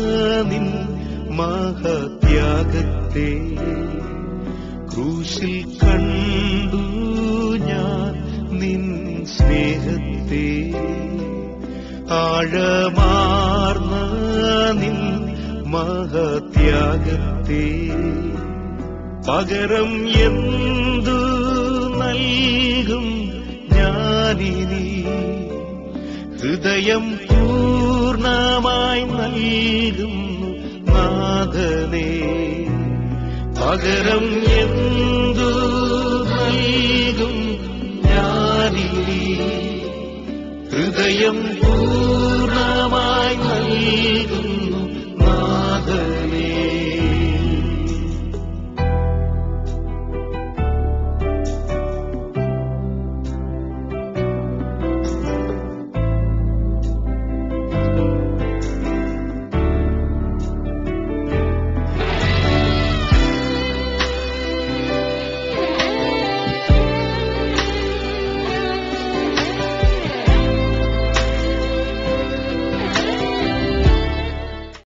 നിൻ മഹത്യാഗത്തെ ക്രൂശിൽ കണ്ടു ഞാൻ നിൻ സ്നേഹത്തെ ആഴമാർന്ന നിൻ മഹത്യാഗത്തെ പകരം എന്തു നൽകും ഞാനിനി ഹൃദയം പൂർണ്ണമായി നൽകുന്നു നാഥനേ പകരം എന്തു നൽകും ഞാനിനി ഹൃദയം പൂർണ്ണമായി